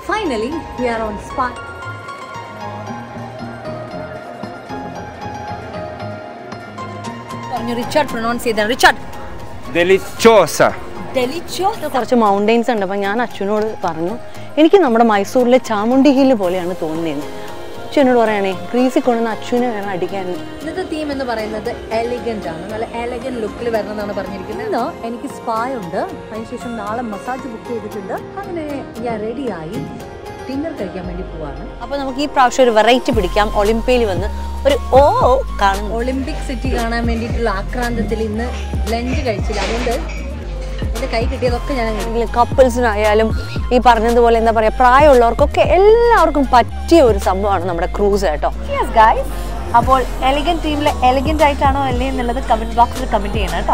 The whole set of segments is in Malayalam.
Finally, we are on spot. പറഞ്ഞു റിച്ചാർഡ് പ്രൊനൗൺസ് ചെയ്താണ് റിച്ചാർഡ് Deliziosa. ഡെലിച്ചോസ് കുറച്ച് മൗണ്ടെയിൻസ് ഉണ്ട് അപ്പം ഞാൻ അച്ഛനോട് പറഞ്ഞു എനിക്ക് നമ്മുടെ മൈസൂരിലെ ചാമുണ്ടി ഹില്ല് പോലെയാണ് തോന്നുന്നത് അച്ഛനോട് പറയണേ ഗ്രീസിൽ കൊണ്ടുവന്ന് അച്ഛനെ വേണം അടിക്കാൻ ഇന്നത്തെ തീം എന്ന് പറയുന്നത് എലിഗന്റ് ആണ് നല്ല എലഗന്റ് ലുക്കിൽ വരണം എന്നാണ് പറഞ്ഞിരിക്കുന്നത് ഇന്ന് എനിക്ക് സ്പായ ഉണ്ട് അതിനുശേഷം നാളെ മസാജ് ബുക്ക് ചെയ്തിട്ടുണ്ട് അങ്ങനെ ഞാൻ റെഡിയായി ഡിന്നർ കഴിക്കാൻ വേണ്ടി പോവാണ് അപ്പോൾ നമുക്ക് ഈ പ്രാവശ്യം ഒരു വെറൈറ്റി പിടിക്കാം ഒളിമ്പിയയിൽ വന്ന് ഒരു ഓ കാണുന്നു ഒളിമ്പിക് സിറ്റി കാണാൻ വേണ്ടിയിട്ടുള്ള ആക്രാന്തത്തിൽ ഇന്ന് ലഞ്ച് കഴിച്ചില്ല അതുകൊണ്ട് എന്റെ കൈ കിട്ടിയതൊക്കെ ഞാൻ അങ്ങ് അല്ലെങ്കിൽ കപ്പിൾസിനായാലും ഈ പറഞ്ഞതുപോലെ എന്താ പറയുക പ്രായമുള്ളവർക്കൊക്കെ എല്ലാവർക്കും പറ്റിയ ഒരു സംഭവമാണ് നമ്മുടെ ക്രൂസ് കേട്ടോ യെസ് ഗൈസ് അപ്പോൾ എലിഗന്റ് ടീമിൽ എലിഗന്റ് ആയിട്ടാണോ അല്ലേ എന്നുള്ളത് കമന്റ് ബോക്സിൽ കമന്റ് ചെയ്യണം കേട്ടോ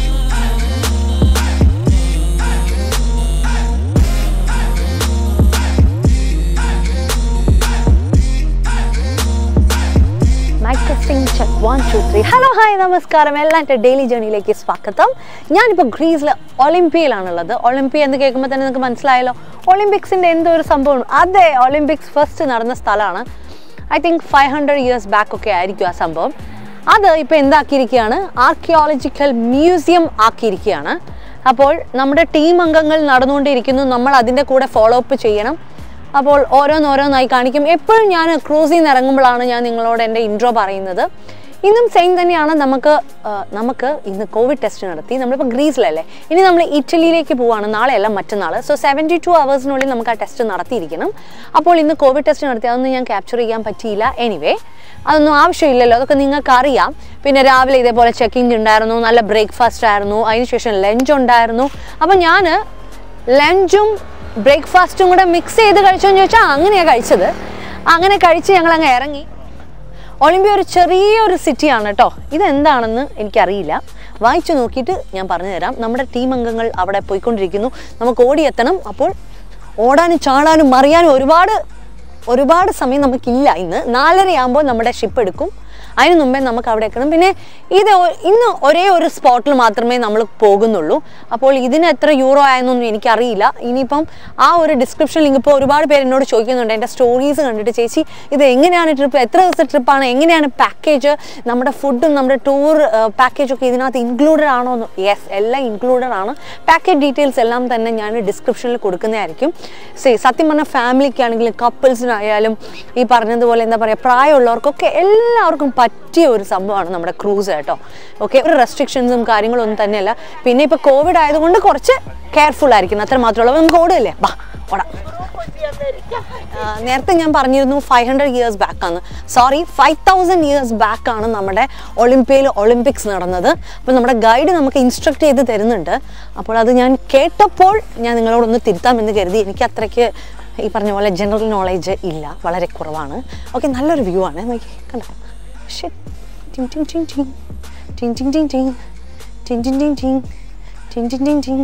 mike testing check one two three hello hi നമസ്കാരം എല്ലാം എൻ്റെ ഡെയിലി ജേണിയിലേക്ക് സ്വാഗതം ഞാനിപ്പോൾ ഗ്രീസിൽ ഒളിമ്പിയയിലാണുള്ളത് ഒളിമ്പിയ എന്ന് കേൾക്കുമ്പോൾ തന്നെ നിങ്ങൾക്ക് മനസ്സിലായല്ലോ ഒളിമ്പിക്സിൻ്റെ എന്തോ ഒരു സംഭവം അതെ ഒളിമ്പിക്സ് ഫസ്റ്റ് നടന്ന സ്ഥലമാണ് I think five hundred years back ഒക്കെ ആയിരിക്കും ആ സംഭവം അത് ഇപ്പോൾ എന്താക്കിയിരിക്കുകയാണ് ആർക്കിയോളജിക്കൽ മ്യൂസിയം ആക്കിയിരിക്കുകയാണ് അപ്പോൾ നമ്മുടെ ടീം അംഗങ്ങൾ നടന്നുകൊണ്ടിരിക്കുന്നു നമ്മൾ അതിൻ്റെ കൂടെ ഫോളോ അപ്പ് ചെയ്യണം അപ്പോൾ ഓരോന്നോരോന്നായി കാണിക്കും എപ്പോഴും ഞാൻ ക്രൂസിൽ നിന്ന് ഇറങ്ങുമ്പോഴാണ് ഞാൻ നിങ്ങളോട് എൻ്റെ ഇൻട്രോ പറയുന്നത് ഇന്നും സെയിം തന്നെയാണ് നമുക്ക് ആ, നമുക്ക് ഇന്ന് കോവിഡ് ടെസ്റ്റ് നടത്തി നമ്മളിപ്പോൾ ഗ്രീസിലല്ലേ ഇനി നമ്മൾ ഇറ്റലിയിലേക്ക് പോവാണ് നാളെയല്ല മറ്റന്നാൾ സോ സെവൻറ്റി ടു അവേഴ്സിനുള്ളിൽ നമുക്ക് ആ ടെസ്റ്റ് നടത്തിയിരിക്കണം അപ്പോൾ ഇന്ന് കോവിഡ് ടെസ്റ്റ് നടത്തി അതൊന്നും ഞാൻ ക്യാപ്ചർ ചെയ്യാൻ പറ്റിയില്ല എനിവേ അതൊന്നും ആവശ്യമില്ലല്ലോ അതൊക്കെ നിങ്ങൾക്ക് അറിയാം പിന്നെ രാവിലെ ഇതേപോലെ ചെക്കിംഗ് ഉണ്ടായിരുന്നു നല്ല ബ്രേക്ക്ഫാസ്റ്റ് ആയിരുന്നു അതിനുശേഷം ലഞ്ച് ഉണ്ടായിരുന്നു അപ്പം ഞാൻ ലഞ്ചും ബ്രേക്ക്ഫാസ്റ്റും കൂടെ മിക്സ് ചെയ്ത് കഴിച്ചോന്ന് ചോദിച്ചാൽ അങ്ങനെയാണ് കഴിച്ചത് അങ്ങനെ കഴിച്ച് ഞങ്ങൾ അങ്ങ് ഇറങ്ങി ഒളിമ്പിയ ഒരു ചെറിയൊരു സിറ്റിയാണ് കേട്ടോ ഇതെന്താണെന്ന് എനിക്കറിയില്ല വായിച്ചു നോക്കിയിട്ട് ഞാൻ പറഞ്ഞു തരാം നമ്മുടെ ടീം അംഗങ്ങൾ അവിടെ പോയിക്കൊണ്ടിരിക്കുന്നു നമുക്ക് ഓടിയെത്തണം അപ്പോൾ ഓടാനും ചാടാനും മറിയാനും ഒരുപാട് ഒരുപാട് സമയം നമുക്കില്ല ഇന്ന് നാലരയാകുമ്പോൾ നമ്മുടെ ഷിപ്പ് എടുക്കും അതിന് മുമ്പേ നമുക്ക് അവിടെ എത്തണം പിന്നെ ഇത് ഒ- ഇന്ന് ഒരേ ഒരു സ്പോട്ടിൽ മാത്രമേ നമ്മൾ പോകുന്നുള്ളൂ അപ്പോൾ ഇതിന് എത്ര യൂറോ ആയെന്നൊന്നും എനിക്കറിയില്ല ഇനിയിപ്പം ആ ഒരു ഡിസ്ക്രിപ്ഷൻ ലിങ്ക് ഇപ്പോൾ ഒരുപാട് പേര് എന്നോട് ചോദിക്കുന്നുണ്ട് എൻ്റെ സ്റ്റോറീസ് കണ്ടിട്ട് ചേച്ചി ഇത് എങ്ങനെയാണ് ട്രിപ്പ് എത്ര ദിവസത്തെ ട്രിപ്പാണ് എങ്ങനെയാണ് പാക്കേജ് നമ്മുടെ ഫുഡും നമ്മുടെ ടൂർ പാക്കേജൊക്കെ ഇതിനകത്ത് ഇൻക്ലൂഡഡ് ആണോ എന്ന് യെസ് എല്ലാം ഇൻക്ലൂഡഡ് ആണ് പാക്കേജ് ഡീറ്റെയിൽസ് എല്ലാം തന്നെ ഞാൻ ഡിസ്ക്രിപ്ഷനിൽ കൊടുക്കുന്നതായിരിക്കും സേ സത്യം പറഞ്ഞാൽ ഫാമിലിക്കാണെങ്കിലും കപ്പിൾസിനായാലും ഈ പറഞ്ഞതുപോലെ എന്താ പറയുക പ്രായമുള്ളവർക്കൊക്കെ എല്ലാവർക്കും പറ്റിയ ഒരു സംഭവമാണ് നമ്മുടെ ക്രൂസ് കേട്ടോ ഓക്കെ ഒരു റെസ്ട്രിക്ഷൻസും കാര്യങ്ങളും ഒന്നും തന്നെയല്ല പിന്നെ ഇപ്പോൾ കോവിഡ് ആയതുകൊണ്ട് കുറച്ച് കെയർഫുൾ ആയിരിക്കണം അത്ര മാത്രമേ ഉള്ളൂ നമുക്ക് ഓടുകയല്ലേ ബാ ഓടാം ആ, നേരത്തെ ഞാൻ പറഞ്ഞിരുന്നു ഫൈവ് ഹൺഡ്രഡ് ഇയേഴ്സ് ബാക്ക് ആണ് sorry five thousand years back ആണ് നമ്മുടെ ഒളിമ്പിയയിൽ ഒളിമ്പിക്സ് നടന്നത് അപ്പോൾ നമ്മുടെ ഗൈഡ് നമുക്ക് ഇൻസ്ട്രക്ട് ചെയ്ത് തരുന്നുണ്ട് അപ്പോൾ അത് ഞാൻ കേട്ടപ്പോൾ ഞാൻ നിങ്ങളോടൊന്ന് തിരുത്താമെന്ന് കരുതി എനിക്ക് അത്രയ്ക്ക് ഈ പറഞ്ഞ പോലെ ജനറൽ നോളേജ് ഇല്ല വളരെ കുറവാണ് ഓക്കെ നല്ലൊരു വ്യൂ ആണ് നോക്കി കണ്ടോ Shit. Ting ting ting ting. Ting ting ting ting. Ting ting ting ting. Ting ting ting ting.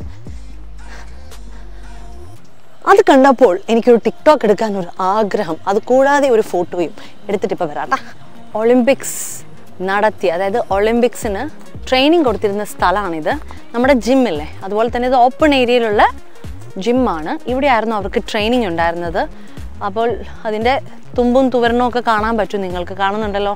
അത് കണ്ടപ്പോൾ എനിക്കൊരു ടിക്ടോക്ക് എടുക്കാൻ ഒരു ആഗ്രഹം അത് കൂടാതെ ഒരു ഫോട്ടോയും എടുത്തിട്ട് ഇപ്പോൾ വരാട്ടാ ഒളിമ്പിക്സ് നടത്തി അതായത് ഒളിമ്പിക്സിന് ട്രെയിനിങ് കൊടുത്തിരുന്ന സ്ഥലമാണിത് നമ്മുടെ ജിമ്മില്ലേ അതുപോലെ തന്നെ ഇത് ഓപ്പൺ ഏരിയയിലുള്ള ജിമ്മാണ് ഇവിടെയായിരുന്നു അവർക്ക് ട്രെയിനിങ് ഉണ്ടായിരുന്നത് അപ്പോൾ അതിൻ്റെ തുമ്പും തുവരണവും ഒക്കെ കാണാൻ പറ്റും നിങ്ങൾക്ക് കാണുന്നുണ്ടല്ലോ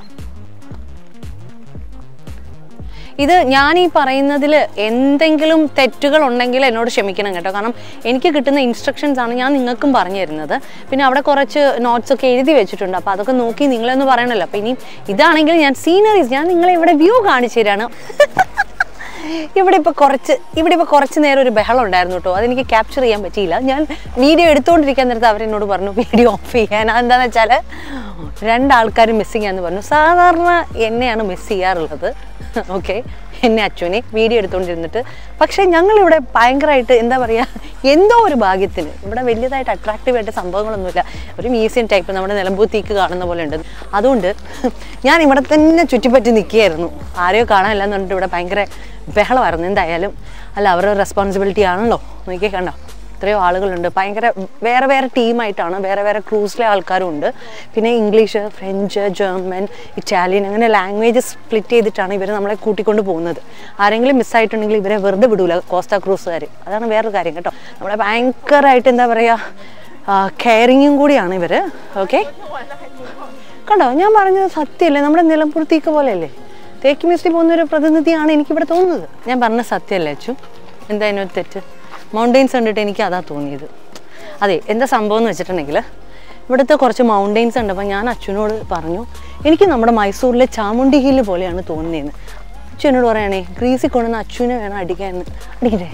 ഇത് ഞാൻ ഈ പറയുന്നതിൽ എന്തെങ്കിലും തെറ്റുകൾ ഉണ്ടെങ്കിൽ എന്നോട് ക്ഷമിക്കണം കേട്ടോ കാരണം എനിക്ക് കിട്ടുന്ന ഇൻസ്ട്രക്ഷൻസ് ആണ് ഞാൻ നിങ്ങൾക്കും പറഞ്ഞു തരുന്നത് പിന്നെ അവിടെ കുറച്ച് നോട്ട്സ് ഒക്കെ എഴുതി വെച്ചിട്ടുണ്ട് അപ്പോൾ അതൊക്കെ നോക്കി നിങ്ങളൊന്ന് പറയണല്ലോ അപ്പോൾ ഇനി ഇതാണെങ്കിൽ ഞാൻ സീനറീസ് ഞാൻ നിങ്ങളെ ഇവിടെ വ്യൂ കാണിച്ചു തരാണ് ഇവിടെ ഇപ്പോൾ കുറച്ച് ഇവിടെ ഇപ്പോൾ കുറച്ച് നേരം ഒരു ബഹളം ഉണ്ടായിരുന്നു കേട്ടോ അതെനിക്ക് ക്യാപ്ചർ ചെയ്യാൻ പറ്റിയില്ല ഞാൻ വീഡിയോ എടുത്തുകൊണ്ടിരിക്കാൻ നേരത്ത് അവരെന്നോട് പറഞ്ഞു വീഡിയോ ഓഫ് ചെയ്യാൻ എന്താണെന്ന് വെച്ചാൽ രണ്ടാൾക്കാരും മിസ്സിങ് ആണെന്ന് പറഞ്ഞു സാധാരണ എന്നെയാണ് മിസ് ചെയ്യാറുള്ളത് ഓക്കെ എന്നെ അച്ഛനെ വീഡിയോ എടുത്തുകൊണ്ടിരുന്നിട്ട് പക്ഷേ ഞങ്ങളിവിടെ ഭയങ്കരമായിട്ട് എന്താ പറയുക എന്തോ ഒരു ഭാഗ്യത്തിന് ഇവിടെ വലിയതായിട്ട് അട്രാക്റ്റീവ് ആയിട്ട് സംഭവങ്ങളൊന്നുമില്ല ഒരു മ്യൂസിയം ടൈപ്പ് നമ്മുടെ നിലമ്പൂത്തിക്ക് കാണുന്ന പോലെ ഉണ്ട് അതുകൊണ്ട് ഞാൻ ഇവിടെ തന്നെ ചുറ്റിപ്പറ്റി നിൽക്കുകയായിരുന്നു ആരെയോ കാണാനില്ല എന്ന് പറഞ്ഞിട്ട് ഇവിടെ ഭയങ്കര ബഹളമായിരുന്നു എന്തായാലും അല്ല അവരുടെ റെസ്പോൺസിബിലിറ്റി ആണല്ലോ നോക്കിയേ കണ്ടോ എത്രയോ ആളുകളുണ്ട് ഭയങ്കര വേറെ വേറെ ടീമായിട്ടാണ് വേറെ വേറെ ക്രൂസിലെ ആൾക്കാരും ഉണ്ട് പിന്നെ ഇംഗ്ലീഷ് ഫ്രഞ്ച് ജർമ്മൻ ഇറ്റാലിയൻ അങ്ങനെ ലാംഗ്വേജ് സ്പ്ലിറ്റ് ചെയ്തിട്ടാണ് ഇവർ നമ്മളെ കൂട്ടിക്കൊണ്ട് പോകുന്നത് ആരെങ്കിലും മിസ്സായിട്ടുണ്ടെങ്കിൽ ഇവരെ വെറുതെ വിടൂല കോസ്റ്റ ക്രൂസുകാർ അതാണ് വേറൊരു കാര്യം കേട്ടോ നമ്മളെ ഭയങ്കരമായിട്ട് എന്താ പറയുക കെയറിങ്ങും കൂടിയാണ് ഇവർ ഓക്കെ കണ്ടോ ഞാൻ പറഞ്ഞത് സത്യമല്ലേ നമ്മുടെ നിലമ്പൂർത്തീക്ക് പോലെയല്ലേ തേക്ക് മ്യൂസിയം പോകുന്ന ഒരു പ്രതിനിധിയാണ് എനിക്കിവിടെ തോന്നുന്നത് ഞാൻ പറഞ്ഞ സത്യമല്ലേ അച്ചു എന്താ അതിനൊരു തെറ്റ് മൗണ്ടെയിൻസ് കണ്ടിട്ട് എനിക്ക് അതാ തോന്നിയത് അതെ എന്താ സംഭവം എന്ന് വെച്ചിട്ടുണ്ടെങ്കിൽ ഇവിടുത്തെ കുറച്ച് മൗണ്ടെയിൻസ് ഉണ്ട് അപ്പോൾ ഞാൻ അച്ഛനോട് പറഞ്ഞു എനിക്ക് നമ്മുടെ മൈസൂരിലെ ചാമുണ്ടി ഹില്ല് പോലെയാണ് തോന്നിയതെന്ന് അച്ഛൻ എന്നോട് പറയണേ ഗ്രീസിൽ കൊണ്ടുവന്ന് അച്ഛനെ വേണം അടിക്കാൻ അടിക്കട്ടെ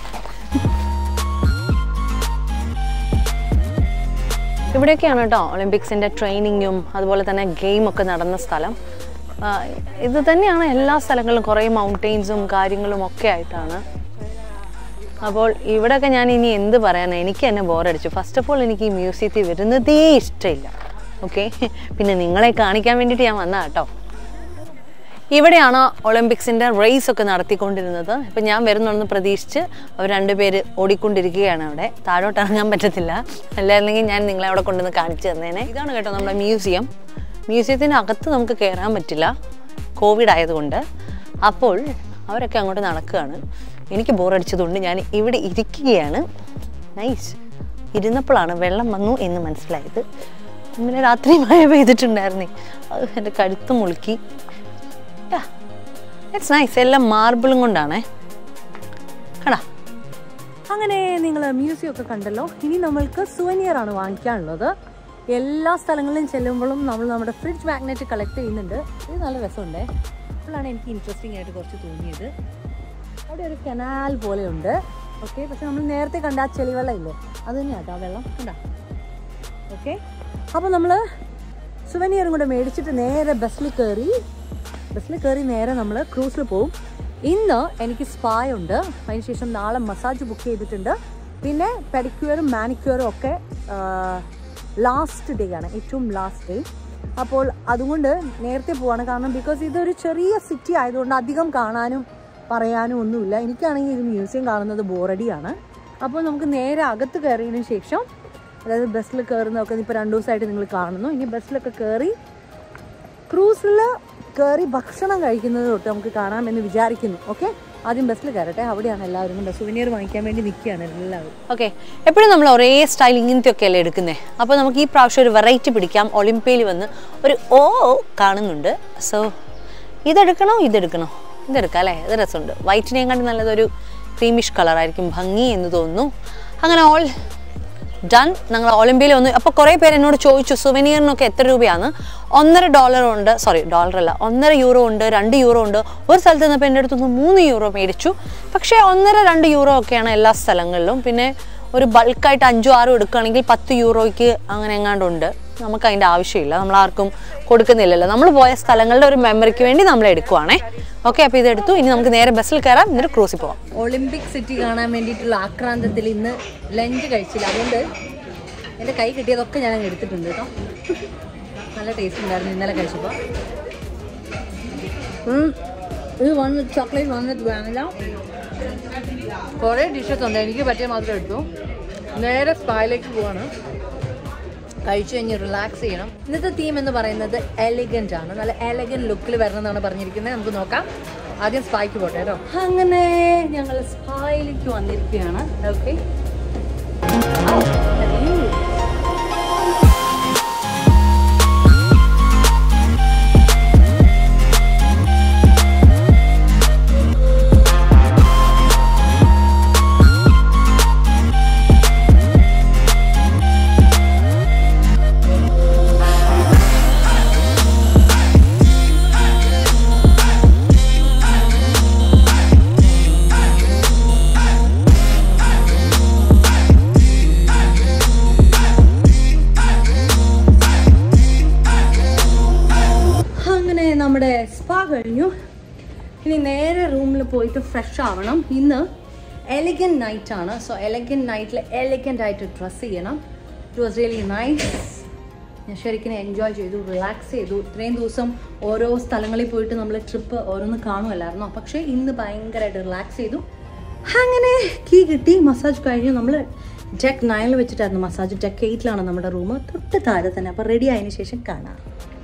ഇവിടെയൊക്കെയാണ് കേട്ടോ ഒളിമ്പിക്സിൻ്റെ ട്രെയിനിങ്ങും അതുപോലെ തന്നെ ഗെയിമൊക്കെ നടന്ന സ്ഥലം ആ, ഇത് തന്നെയാണ് എല്ലാ സ്ഥലങ്ങളിലും കുറേ മൗണ്ടെയിൻസും കാര്യങ്ങളും ഒക്കെ ആയിട്ടാണ് അപ്പോൾ ഇവിടെയൊക്കെ ഞാൻ ഇനി എന്ത് പറയാനാണ് എനിക്ക് എന്നെ ബോറടിച്ചു ഫസ്റ്റ് ഓഫ് ഓൾ എനിക്ക് ഈ മ്യൂസിയത്തിൽ വരുന്നതേ ഇഷ്ടമില്ല ഓക്കെ പിന്നെ നിങ്ങളെ കാണിക്കാൻ വേണ്ടിയിട്ട് ഞാൻ വന്ന കേട്ടോ ഇവിടെയാണ് ഒളിമ്പിക്സിൻ്റെ റേസ് ഒക്കെ നടത്തിക്കൊണ്ടിരുന്നത് ഇപ്പം ഞാൻ വരുന്നുണ്ടെന്ന് പ്രതീക്ഷിച്ച് അവർ രണ്ടുപേര് ഓടിക്കൊണ്ടിരിക്കുകയാണ് അവിടെ താഴോട്ട് ഇറങ്ങാൻ പറ്റത്തില്ല അല്ലായിരുന്നെങ്കിൽ ഞാൻ നിങ്ങളെ അവിടെ കൊണ്ടുവന്ന് കാണിച്ചു തന്നേനെ ഇതാണ് കേട്ടോ നമ്മുടെ മ്യൂസിയം മ്യൂസിയത്തിൻ്റെ അകത്ത് നമുക്ക് കയറാൻ പറ്റില്ല കോവിഡ് ആയതുകൊണ്ട് അപ്പോൾ അവരൊക്കെ അങ്ങോട്ട് നടക്കുകയാണ് എനിക്ക് ബോറടിച്ചതുകൊണ്ട് ഞാൻ ഇവിടെ ഇരിക്കുകയാണ് നൈസ് ഇരുന്നപ്പോഴാണ് വെള്ളം വന്നു എന്ന് മനസ്സിലായത് ഇന്നലെ രാത്രി മഴ പെയ്തിട്ടുണ്ടായിരുന്നേ അത് എൻ്റെ കഴുത്ത് മുളുക്കി ഇറ്റ്സ് നൈസ് എല്ലാം മാർബിളും കൊണ്ടാണേ കടാ അങ്ങനെ നിങ്ങൾ മ്യൂസിയം ഒക്കെ കണ്ടല്ലോ ഇനി നമ്മൾക്ക് സുവനിയർ ആണ് വാങ്ങിക്കാനുള്ളത് എല്ലാ സ്ഥലങ്ങളിലും ചെല്ലുമ്പോഴും നമ്മൾ നമ്മുടെ ഫ്രിഡ്ജ് മാഗ്നറ്റ് കളക്ട് ചെയ്യുന്നുണ്ട് ഇത് നല്ല രസമുണ്ടേ അപ്പോഴാണ് എനിക്ക് ഇൻട്രസ്റ്റിംഗ് ആയിട്ട് കുറച്ച് തോന്നിയത് അവിടെ ഒരു കനാൽ പോലെയുണ്ട് ഓക്കെ പക്ഷെ നമ്മൾ നേരത്തെ കണ്ട ആ ചെളിവെള്ളം ഇല്ലേ അത് തന്നെയാട്ടോ ആ വെള്ളം കണ്ടാ ഓക്കെ അപ്പോൾ നമ്മൾ സുവനിയറും കൂടെ മേടിച്ചിട്ട് നേരെ ബസ്സിൽ കയറി ബസ്സിൽ കയറി നേരെ നമ്മൾ ക്രൂസിൽ പോവും ഇന്ന് എനിക്ക് സ്പായ ഉണ്ട് അതിനുശേഷം നാളെ മസാജ് ബുക്ക് ചെയ്തിട്ടുണ്ട് പിന്നെ പെഡിക്യൂറും മാനിക്യൂറും ഒക്കെ ലാസ്റ്റ് ഡേ ആണ് ഏറ്റവും ലാസ്റ്റ് ഡേ അപ്പോൾ അതുകൊണ്ട് നേരത്തെ പോവാണ് കാരണം ബിക്കോസ് ഇതൊരു ചെറിയ സിറ്റി ആയതുകൊണ്ട് അധികം കാണാനും പറയാനും ഒന്നുമില്ല എനിക്കാണെങ്കിൽ ഇത് മ്യൂസിയം കാണുന്നത് ബോറടിയാണ് അപ്പോൾ നമുക്ക് നേരെ അകത്ത് കയറിയതിനു ശേഷം അതായത് ബസ്സിൽ കയറുന്നതൊക്കെ ഇപ്പോൾ രണ്ട് ദിവസമായിട്ട് നിങ്ങൾ കാണുന്നു ഇനി ബസ്സിലൊക്കെ കയറി ക്രൂസിൽ കയറി ഭക്ഷണം കഴിക്കുന്നത് തൊട്ട് നമുക്ക് കാണാമെന്ന് വിചാരിക്കുന്നു ഓക്കെ ആദ്യം ബസ്സിൽ കയറട്ടെ അവിടെയാണ് എല്ലാവരും കൊണ്ട് സുവനിയർ വാങ്ങിക്കാൻ വേണ്ടി നിൽക്കുകയാണ് എല്ലാവരും ഓക്കെ എപ്പോഴും നമ്മൾ ഒരേ സ്റ്റൈൽ ഇങ്ങനത്തെ ഒക്കെ അല്ലേ എടുക്കുന്നത് അപ്പോൾ നമുക്ക് ഈ പ്രാവശ്യം ഒരു വെറൈറ്റി പിടിക്കാം ഒളിമ്പിയയിൽ വന്ന് ഒരു ഓ കാണുന്നുണ്ട് സോ ഇതെടുക്കണോ ഇതെടുക്കണോ ഇതെടുക്കാം അല്ലേ ഇത് രസമുണ്ട് വൈറ്റിനെയും കണ്ട് നല്ലതൊരു ക്രീമിഷ് കളറായിരിക്കും ഭംഗി എന്ന് തോന്നുന്നു അങ്ങനെ ഓൾ ഡൺ ഞങ്ങൾ ഒളിമ്പിയയിൽ വന്നു അപ്പോൾ കുറേ പേര് എന്നോട് ചോദിച്ചു സുവനീറിനൊക്കെ എത്ര രൂപയാണ് ഒന്നര ഡോളർ ഉണ്ട് സോറി ഡോളർ അല്ല ഒന്നര യൂറോ ഉണ്ട് രണ്ട് യൂറോ ഉണ്ട് ഒരു സ്ഥലത്ത് നിന്നപ്പോൾ എൻ്റെ അടുത്ത് നിന്ന് മൂന്ന് യൂറോ മേടിച്ചു പക്ഷേ ഒന്നര രണ്ട് യൂറോ ഒക്കെയാണ് എല്ലാ സ്ഥലങ്ങളിലും പിന്നെ ഒരു ബൾക്കായിട്ട് അഞ്ചോ ആറോ എടുക്കുകയാണെങ്കിൽ പത്ത് യൂറോയ്ക്ക് അങ്ങനെ എങ്ങാണ്ടുണ്ട് നമുക്ക് അതിൻ്റെ ആവശ്യമില്ല നമ്മൾ ആർക്കും കൊടുക്കുന്നില്ലല്ലോ നമ്മൾ പോയ സ്ഥലങ്ങളുടെ ഒരു മെമ്മറിക്ക് വേണ്ടി നമ്മൾ എടുക്കുവാണേ ഓക്കെ അപ്പോൾ ഇതെടുത്തു ഇനി നമുക്ക് നേരെ ബസ്സിൽ കയറാം എന്നിട്ട് ക്രൂസിൽ പോവാം ഒളിമ്പിക് സിറ്റി കാണാൻ വേണ്ടിയിട്ടുള്ള ആക്രാന്തത്തിൽ ഇന്ന് ലഞ്ച് കഴിച്ചില്ല അതുകൊണ്ട് എൻ്റെ കൈ കിട്ടിയതൊക്കെ ഞാൻ അങ്ങ് എടുത്തിട്ടുണ്ട് കേട്ടോ നല്ല ടേസ്റ്റ് ഉണ്ടായിരുന്നു ഇന്നലെ കഴിച്ചപ്പോൾ ഉം. ഇത് one with chocolate one with vanilla കുറേ ഡിഷസ് ഉണ്ട് എനിക്ക് പറ്റിയ മാത്രം എടുത്തു നേരെ സ്പായിലേക്ക് പോവാണ് കഴിച്ചു കഴിഞ്ഞ് റിലാക്സ് ചെയ്യണം ഇന്നത്തെ തീം എന്ന് പറയുന്നത് എലിഗന്റ് ആണ് നല്ല എലഗന്റ് ലുക്കിൽ വരണം എന്നാണ് പറഞ്ഞിരിക്കുന്നത് നമുക്ക് നോക്കാം ആദ്യം സ്പായ്ക്ക് പോട്ടെ കേട്ടോ അങ്ങനെ ഞങ്ങൾ സ്പായിലേക്ക് വന്നിരിക്കുകയാണ് ഓക്കെ അങ്ങനെ നമ്മുടെ സ്പാ കഴിഞ്ഞു ഇനി നേരെ റൂമിൽ പോയിട്ട് ഫ്രഷ് ആവണം ഇന്ന് എലിഗൻറ്റ് നൈറ്റ് ആണ് സോ എലിഗൻറ്റ് നൈറ്റിൽ എലിഗൻ്റ് ആയിട്ട് ഡ്രസ്സ് ചെയ്യണം ഇറ്റ് വാസ് റിയലി നൈസ് ഞാൻ ശരിക്കും എൻജോയ് ചെയ്തു റിലാക്സ് ചെയ്തു ഇത്രയും ദിവസം ഓരോ സ്ഥലങ്ങളിൽ പോയിട്ട് നമ്മൾ ട്രിപ്പ് ഓരോന്ന് കാണുമല്ലായിരുന്നോ പക്ഷേ ഇന്ന് ഭയങ്കരമായിട്ട് റിലാക്സ് ചെയ്തു അങ്ങനെ കീ കിട്ടി മസാജ് കഴിഞ്ഞു നമ്മൾ ഡെക്ക് നയനിൽ വെച്ചിട്ടായിരുന്നു മസാജ് ഡെക്ക് എയ്റ്റിലാണ് നമ്മുടെ റൂം തൊട്ട് താഴെ തന്നെ അപ്പോൾ റെഡി ആയതിനു ശേഷം കാണാം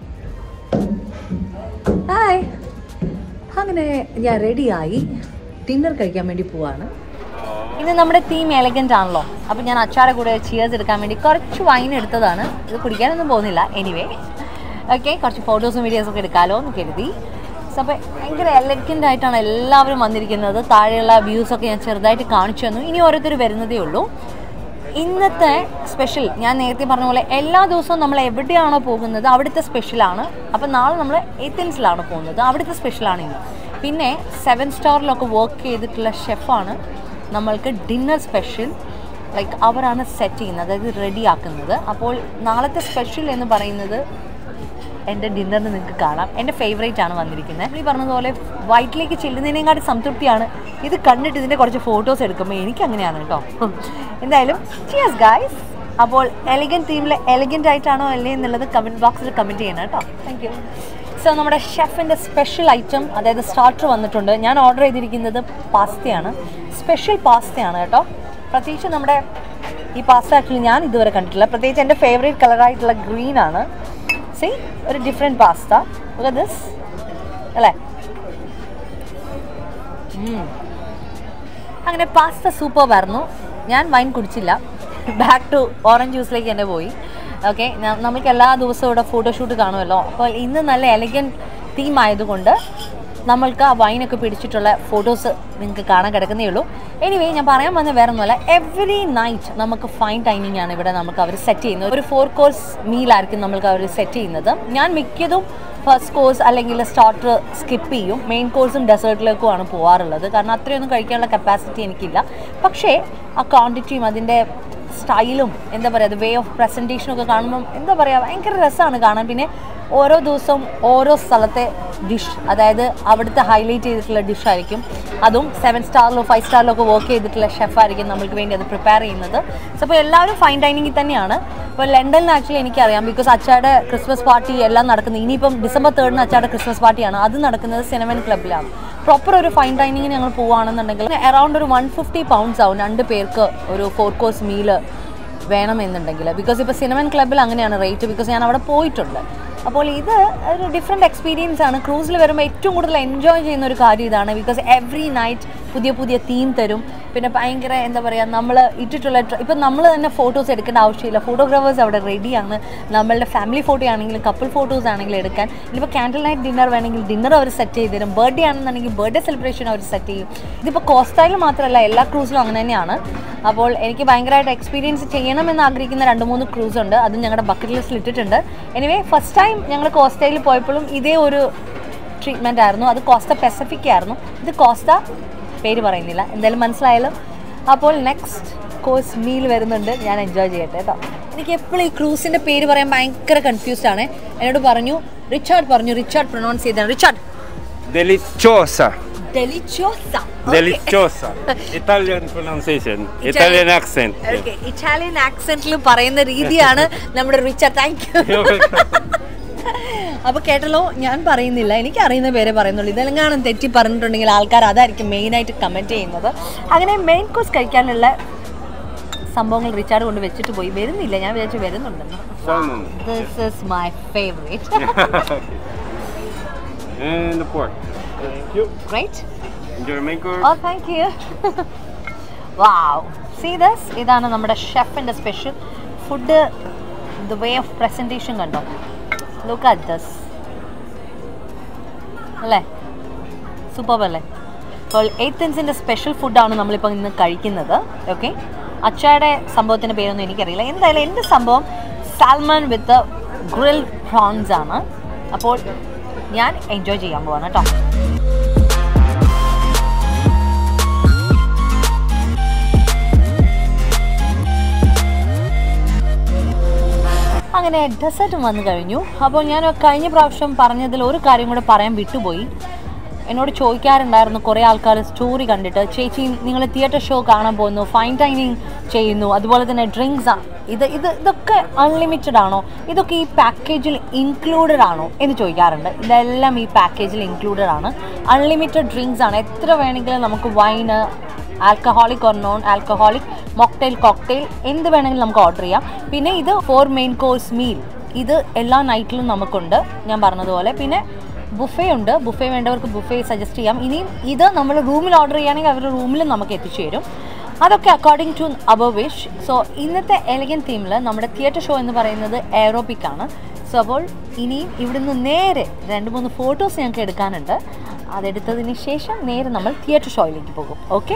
ഹായ് അങ്ങനെ ഞാൻ റെഡിയായി ഡിന്നർ കഴിക്കാൻ വേണ്ടി പോവാണ് ഇന്ന് നമ്മുടെ തീം എലഗൻ്റ് ആണല്ലോ അപ്പോൾ ഞാൻ അച്ചാറെ കൂടെ ചിയേഴ്സ് എടുക്കാൻ വേണ്ടി കുറച്ച് വൈൻ എടുത്തതാണ് ഇത് കുടിക്കാനൊന്നും പോകുന്നില്ല എനിവേ ഓക്കെ കുറച്ച് ഫോട്ടോസും വീഡിയോസും ഒക്കെ എടുക്കാമല്ലോ എന്ന് കരുതി സോ അപ്പോൾ ഭയങ്കര എലഗൻ്റ് ആയിട്ടാണ് എല്ലാവരും വന്നിരിക്കുന്നത് താഴെയുള്ള വ്യൂസൊക്കെ ഞാൻ ചെറുതായിട്ട് കാണിച്ചു തന്നു ഇനി ഓരോരുത്തർ വരുന്നതേ ഉള്ളൂ ഇന്നത്തെ സ്പെഷ്യൽ ഞാൻ നേരത്തെ പറഞ്ഞ പോലെ എല്ലാ ദിവസവും നമ്മൾ എവിടെയാണോ പോകുന്നത് അവിടുത്തെ സ്പെഷ്യലാണ് അപ്പോൾ നാളെ നമ്മൾ ഏത്തൻസിലാണ് പോകുന്നത് അവിടുത്തെ സ്പെഷ്യലാണ് ഇന്ന് പിന്നെ സെവൻ സ്റ്റാറിലൊക്കെ വർക്ക് ചെയ്തിട്ടുള്ള ഷെഫാണ് നമ്മൾക്ക് ഡിന്നർ സ്പെഷ്യൽ ലൈക്ക് അവരാണ് സെറ്റ് ചെയ്യുന്നത് അതായത് റെഡി ആക്കുന്നത് അപ്പോൾ നാളത്തെ സ്പെഷ്യൽ എന്ന് പറയുന്നത് എൻ്റെ ഡിന്നറിന് നിങ്ങൾക്ക് കാണാം എൻ്റെ ഫേവറേറ്റ് ആണ് വന്നിരിക്കുന്നത് ഈ പറഞ്ഞതുപോലെ വൈറ്റിലേക്ക് ചെല്ലുന്നതിനേക്കാട്ടി സംതൃപ്തിയാണ് ഇത് കണ്ടിട്ട് ഇതിൻ്റെ കുറച്ച് ഫോട്ടോസ് എടുക്കുമ്പോൾ എനിക്ക് അങ്ങനെയാണ് കേട്ടോ എന്തായാലും ചിയേഴ്സ് ഗായ്സ് അപ്പോൾ എലിഗൻറ്റ് തീമിൽ എലിഗൻ്റ് ആയിട്ടാണോ അല്ലേ എന്നുള്ളത് കമൻറ്റ് ബോക്സിൽ കമൻറ്റ് ചെയ്യണം കേട്ടോ താങ്ക് യു സോ നമ്മുടെ ഷെഫിൻ്റെ സ്പെഷ്യൽ ഐറ്റം അതായത് സ്റ്റാർട്ടർ വന്നിട്ടുണ്ട് ഞാൻ ഓർഡർ ചെയ്തിരിക്കുന്നത് പാസ്തയാണ് സ്പെഷ്യൽ പാസ്തയാണ് കേട്ടോ പ്രത്യേകിച്ച് നമ്മുടെ ഈ പാസ്ത ആക്ച്വലി ഞാൻ ഇതുവരെ കണ്ടിട്ടില്ല പ്രത്യേകിച്ച് എൻ്റെ ഫേവറേറ്റ് കളറായിട്ടുള്ള ഗ്രീൻ ആണ് സി ഒരു ഡിഫറെൻറ്റ് പാസ്ത ദിസ് അല്ലേ ഉം. അങ്ങനെ പാസ്ത സൂപ്പർബായിരുന്നു ഞാൻ വൈൻ കുടിച്ചില്ല ബാക്ക് ടു ഓറഞ്ച് ജ്യൂസിലേക്ക് തന്നെ പോയി ഓക്കെ നമുക്ക് എല്ലാ ദിവസവും ഇവിടെ ഫോട്ടോഷൂട്ട് കാണുമല്ലോ അപ്പോൾ ഇന്ന് നല്ല എലഗൻറ്റ് തീം ആയതുകൊണ്ട് നമ്മൾക്ക് ആ വൈനൊക്കെ പിടിച്ചിട്ടുള്ള ഫോട്ടോസ് നിങ്ങൾക്ക് കാണാൻ കിടക്കുന്നേ ഉള്ളൂ എനിവേ ഞാൻ പറയാൻ വന്ന വേറെ ഒന്നുമല്ല എവറി നൈറ്റ് നമുക്ക് ഫൈൻ ഡൈനിങ് ആണ് ഇവിടെ നമുക്ക് അവർ സെറ്റ് ചെയ്യുന്നത് ഒരു ഫോർ കോഴ്സ് മീലായിരിക്കും നമ്മൾക്ക് അവർ സെറ്റ് ചെയ്യുന്നത് ഞാൻ മിക്കതും ഫസ്റ്റ് കോഴ്സ് അല്ലെങ്കിൽ സ്റ്റാർട്ടർ സ്കിപ്പ് ചെയ്യും മെയിൻ കോഴ്സും ഡെസേർട്ടിലേക്കുമാണ് പോകാറുള്ളത് കാരണം അത്രയൊന്നും കഴിക്കാനുള്ള കപ്പാസിറ്റി എനിക്കില്ല പക്ഷേ ആ ക്വാണ്ടിറ്റിയും അതിൻ്റെ സ്റ്റൈലും എന്താ പറയുക വേ ഓഫ് പ്രസൻറ്റേഷനും ഒക്കെ കാണുമ്പം എന്താ പറയുക ഭയങ്കര രസമാണ് കാണാൻ പിന്നെ ഓരോ ദിവസവും ഓരോ സ്ഥലത്തെ ഡിഷ് അതായത് അവിടുത്തെ ഹൈലൈറ്റ് ചെയ്തിട്ടുള്ള ഡിഷായിരിക്കും അതും സെവൻ സ്റ്റാറിലോ ഫൈവ് സ്റ്റാറിലോ ഒക്കെ വർക്ക് ചെയ്തിട്ടുള്ള ഷെഫായിരിക്കും നമ്മൾക്ക് വേണ്ടി അത് പ്രിപ്പയർ ചെയ്യുന്നത് സോ അപ്പോൾ എല്ലാവരും ഫൈൻ ഡൈനിങ്ങിൽ തന്നെയാണ് ഇപ്പോൾ ലണ്ടനിൽ ആക്ച്വലി എനിക്കറിയാം ബിക്കോസ് അച്ചാടെ ക്രിസ്മസ് പാർട്ടി എല്ലാം നടക്കുന്നത് ഇനിയിപ്പം ഡിസംബർ തേർഡിന് അച്ചാടെ ക്രിസ്മസ് പാർട്ടിയാണ് അത് നടക്കുന്നത് സിനമൻ ക്ലബിലാണ് പ്രോപ്പർ ഒരു ഫൈൻ ഡൈനിങ്ങിന് ഞങ്ങൾ പോവുകയാണെന്നുണ്ടെങ്കിൽ അറൗണ്ട് ഒരു വൺ ഫിഫ്റ്റി പൗണ്ട്സ് ആവും രണ്ട് പേർക്ക് ഒരു ഫോർ കോഴ്സ് മീല് വേണമെന്നുണ്ടെങ്കിൽ ബിക്കോസ് ഇപ്പോൾ സിനിമൻ ക്ലബ്ബിൽ അങ്ങനെയാണ് റേറ്റ് ബിക്കോസ് ഞാൻ അവിടെ പോയിട്ടുണ്ട് അപ്പോൾ ഇത് ഒരു ഡിഫറെൻറ്റ് എക്സ്പീരിയൻസ് ആണ് ക്രൂസിൽ വരുമ്പോൾ ഏറ്റവും കൂടുതൽ എൻജോയ് ചെയ്യുന്ന ഒരു കാര്യം ഇതാണ് ബിക്കോസ് എവറി നൈറ്റ് പുതിയ പുതിയ തീം തരും പിന്നെ ഭയങ്കര എന്താ പറയുക നമ്മൾ ഇട്ടിട്ടുള്ള ഇപ്പം നമ്മൾ തന്നെ ഫോട്ടോസ് എടുക്കേണ്ട ആവശ്യമില്ല ഫോട്ടോഗ്രാഫേഴ്സ് അവിടെ റെഡിയാണ് നമ്മളുടെ ഫാമിലി ഫോട്ടോ ആണെങ്കിലും കപ്പിൾ ഫോട്ടോസ് ആണെങ്കിലും എടുക്കാൻ ഇനിയിപ്പോൾ ക്യാൻഡിൽ നൈറ്റ് ഡിന്നർ വേണമെങ്കിൽ ഡിന്നർ അവർ സെറ്റ് ചെയ്ത് തരും ബർത്ത്ഡേ ആണെന്നുണ്ടെങ്കിൽ ബർത്ത്ഡേ സെലിബ്രേഷൻ അവർ സെറ്റ് ചെയ്യും ഇതിപ്പോൾ കോസ്റ്റൈൽ മാത്രമല്ല എല്ലാ ക്രൂസിലും അങ്ങനെ തന്നെയാണ് അപ്പോൾ എനിക്ക് ഭയങ്കരമായിട്ട് എക്സ്പീരിയൻസ് ചെയ്യണമെന്ന് ആഗ്രഹിക്കുന്ന രണ്ട് മൂന്ന് ക്രൂസ് ഉണ്ട് അത് ഞങ്ങളുടെ ബക്കറ്റ് ലിസ്റ്റിൽ ഇട്ടിട്ടുണ്ട് എനിവേ ഫസ്റ്റ് ടൈം ഞങ്ങൾ കോസ്റ്റയിൽ പോയപ്പോഴും ഇതേ ഒരു ട്രീറ്റ്മെൻ്റ് ആയിരുന്നു അത് കോസ്റ്റ പെസഫിക് ആയിരുന്നു ഇത് കോസ്റ്റ പേര് പറയുന്നില്ല എന്തായാലും മനസ്സിലായാലും അപ്പോൾ നെക്സ്റ്റ് കോഴ്സ് മീൽ വരുന്നുണ്ട് ഞാൻ എൻജോയ് ചെയ്യട്ടെ കേട്ടോ എനിക്ക് എപ്പോഴും ഈ ക്രൂസിൻ്റെ പേര് പറയാൻ ഭയങ്കര കൺഫ്യൂസ്ഡ് ആണ് എന്നോട് പറഞ്ഞു റിച്ചാർഡ് പറഞ്ഞു റിച്ചാർഡ് പ്രൊനൗൺസ് ചെയ്താണ് റിച്ചാർഡ് Deliziosa. ഡെലിച്ചോസ Deliziosa. Italian pronunciation. Italian accent. Okay Italian ആക്സെന്റിൽ പറയുന്ന രീതിയാണ് നമ്മുടെ റിച്ചാർഡ് താങ്ക് യു അപ്പൊ കേട്ടല്ലോ ഞാൻ പറയുന്നില്ല എനിക്ക് അറിയുന്ന പേരെ പറയുന്നുള്ളൂ ഇതെല്ലാം തെറ്റി പറഞ്ഞിട്ടുണ്ടെങ്കിൽ ആൾക്കാർ അതായിരിക്കും മെയിൻ ആയിട്ട് കമന്റ് ചെയ്യുന്നത് അങ്ങനെ മെയിൻ കോഴ്സ് കഴിക്കാനുള്ള സംഭവങ്ങൾ റിച്ചാർഡ് കൊണ്ട് വെച്ചിട്ട് പോയി വരുന്നില്ല ഞാൻ വിചാരിച്ചു വരുന്നുണ്ടെന്ന് One moment. This is my favourite And the pork. Thank you. Right Enjoy your main course. Oh thank you wow see this ഇതാണ് നമ്മുടെ ഷെഫിൻ്റെ special food the way of presentation കണ്ടോ ലുക്ക് അറ്റ് ദസ് അല്ലേ സൂപ്പർ അല്ലേ അപ്പോൾ എയ്ത്തൻസിൻ്റെ സ്പെഷ്യൽ ഫുഡാണ് നമ്മളിപ്പോൾ ഇന്ന് കഴിക്കുന്നത് ഓക്കെ അച്ചായുടെ സംഭവത്തിൻ്റെ പേരൊന്നും എനിക്കറിയില്ല എന്തായാലും എൻ്റെ സംഭവം സാൽമൺ വിത്ത് ഗ്രിൽ പ്രോൺസ് ആണ് അപ്പോൾ ഞാൻ എൻജോയ് ചെയ്യാൻ പോവാണ് കേട്ടോ അങ്ങനെ ഡെസേർട്ടും വന്നു കഴിഞ്ഞു അപ്പോൾ ഞാൻ കഴിഞ്ഞ പ്രാവശ്യം പറഞ്ഞതിൽ ഒരു കാര്യം കൂടെ പറയാൻ വിട്ടുപോയി എന്നോട് ചോദിക്കാറുണ്ടായിരുന്നു കുറേ ആൾക്കാർ സ്റ്റോറി കണ്ടിട്ട് ചേച്ചി നിങ്ങൾ തിയേറ്റർ ഷോ കാണാൻ പോകുന്നു ഫൈൻ ഡൈനിങ് ചെയ്യുന്നു അതുപോലെ തന്നെ ഡ്രിങ്ക്സ് ഇത് ഇത് ഇതൊക്കെ അൺലിമിറ്റഡ് ആണോ ഇതൊക്കെ ഈ പാക്കേജിൽ ഇൻക്ലൂഡഡ് ആണോ എന്ന് ചോദിക്കാറുണ്ട് ഇതെല്ലാം ഈ പാക്കേജിൽ ഇൻക്ലൂഡഡ് ആണ് അൺലിമിറ്റഡ് ഡ്രിങ്ക്സ് ആണ് എത്ര വേണമെങ്കിലും നമുക്ക് wine alcoholic or non alcoholic mocktail cocktail എന്ത് വേണമെങ്കിലും നമുക്ക് ഓർഡർ ചെയ്യാം പിന്നെ ഇത് ഫോർ മെയിൻ കോഴ്സ് മീൽ ഇത് എല്ലാ നൈറ്റിലും നമുക്കുണ്ട് ഞാൻ പറഞ്ഞതുപോലെ പിന്നെ ബുഫേ ഉണ്ട് ബുഫേ വേണ്ടവർക്ക് ബുഫേ സജസ്റ്റ് ചെയ്യാം ഇനിയും ഇത് നമ്മൾ റൂമിൽ ഓർഡർ ചെയ്യുകയാണെങ്കിൽ അവരുടെ റൂമിൽ നമുക്ക് എത്തിച്ചു തരും അതൊക്കെ according to our wish so ഇന്നത്തെ എലഗൻ തീമിൽ നമ്മുടെ തിയേറ്റർ ഷോ എന്ന് പറയുന്നത് എയറോബിക് ആണ് സോ അപ്പോൾ ഇനിയും ഇവിടുന്ന് നേരെ രണ്ട് മൂന്ന് ഫോട്ടോസ് ഞങ്ങൾക്ക് എടുക്കാനുണ്ട് അതെടുത്തതിന് ശേഷം നേരെ നമ്മൾ തിയേറ്റർ ഷോയിലേക്ക് പോകും ഓക്കെ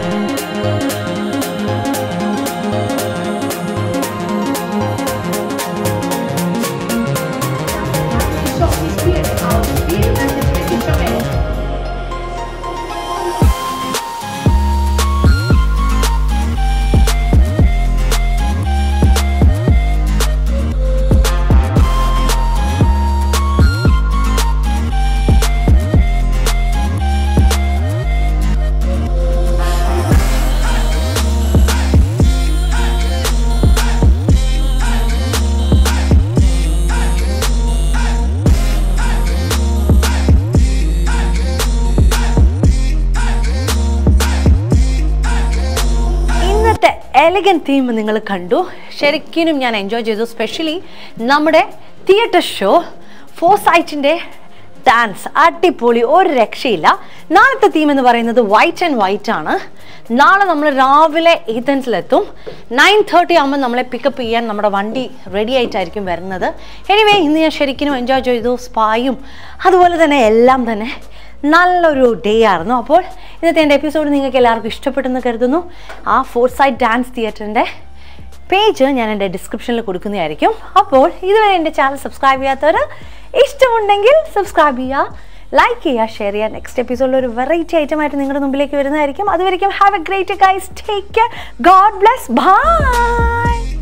ഇന്നത്തെ എലഗൻ തീം നിങ്ങൾ കണ്ടു ശരിക്കും ഞാൻ എൻജോയ് ചെയ്തു സ്പെഷ്യലി നമ്മുടെ തിയേറ്റർ ഷോ ഫോസൈറ്റിൻ്റെ ഡാൻസ് അടിപൊളി ഒരു രക്ഷയില്ല നാളത്തെ തീം എന്ന് പറയുന്നത് വൈറ്റ് ആൻഡ് വൈറ്റ് ആണ് നാളെ നമ്മൾ രാവിലെ ഏതൻസിലെത്തും നയൻ തേർട്ടി ആകുമ്പോൾ നമ്മളെ പിക്കപ്പ് ചെയ്യാൻ നമ്മുടെ വണ്ടി റെഡി ആയിട്ടായിരിക്കും വരുന്നത് എനിവേ ഇന്ന് ഞാൻ ശരിക്കും എൻജോയ് ചെയ്തു സ്പായും അതുപോലെ തന്നെ എല്ലാം തന്നെ നല്ലൊരു ഡേ ആയിരുന്നു അപ്പോൾ ഇന്നത്തെ എൻ്റെ എപ്പിസോഡ് നിങ്ങൾക്ക് എല്ലാവർക്കും ഇഷ്ടപ്പെട്ടെന്ന് കരുതുന്നു ആ ഫോർ സൈഡ് ഡാൻസ് തിയേറ്ററിൻ്റെ പേജ് ഞാൻ എൻ്റെ ഡിസ്ക്രിപ്ഷനിൽ കൊടുക്കുന്നതായിരിക്കും അപ്പോൾ ഇതുവരെ എൻ്റെ ചാനൽ സബ്സ്ക്രൈബ് ചെയ്യാത്തവർ ഇഷ്ടമുണ്ടെങ്കിൽ സബ്സ്ക്രൈബ് ചെയ്യുക ലൈക്ക് ചെയ്യുക ഷെയർ ചെയ്യുക നെക്സ്റ്റ് എപ്പിസോഡിൽ ഒരു വെറൈറ്റി ഐറ്റം ആയിട്ട് നിങ്ങളുടെ മുമ്പിലേക്ക് വരുന്നതായിരിക്കും അതുവരെയും have a great guys take care God bless by